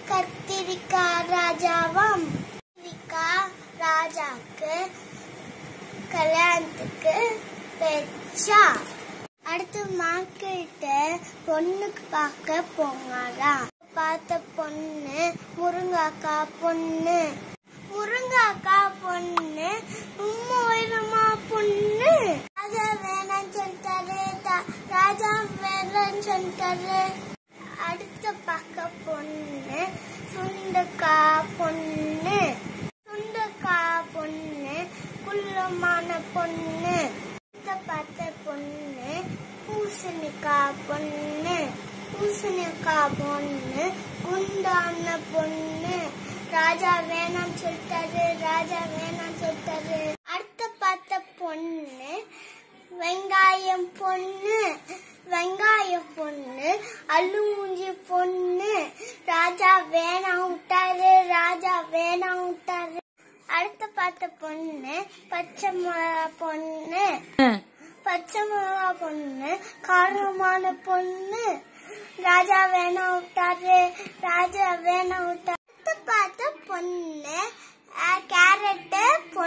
கத்திரிக்காய் ராஜாவாம் கத்திரிக்காய் ராஜாக்கு கல்யாணத்துக்கு வச்சா அடுத்து மார்க்கெட்டு பொண்ணுக்கு பார்க்க போனாரா பார்த்த பொண்ணு முருங்காக்கா பொண்ணு முருங்காக்கா பொண்ணு உம்மா உயரமா பொண்ணு ராஜா வேணாம்னு சொல்லிட்டாரு தா- ராஜா வேணாம்னு சொல்லிட்டாரு அடுத்த பக்க பொண்ணு சுண்டக்கா பொண்ணு சுண்டக்கா பொண்ணு குள்ளமான பொண்ணு அடுத்த பார்த்த பொண்ணு பூசணிக்கா பொண்ணு பூசணிக்கா பொண்ணு குண்டான பொண்ணு ராஜா வேணாம்னு சொல்லிட்டாரு ராஜா வேணாம்னு சொல்லிட்டாரு அடுத்த பார்த்த பொண்ணு வெங்காயம் பொண்ணு வெங்காயம் பொண்ணு அள்ளுமூஞ்சி பொண்ணு ராஜா வேணாம் விட்டாரு ராஜா வேணாம் விட்டாரு அடுத்த பார்த்த பொண்ணு பச்சை மிளகா பொண்ணு பச்சை மிளகா பொண்ணு காரமான பொண்ணு ராஜா வேணாம் விட்டாரு ராஜா வேணாம் விட்டாரு அடுத்து பார்த்த பொண்ணு கேரட்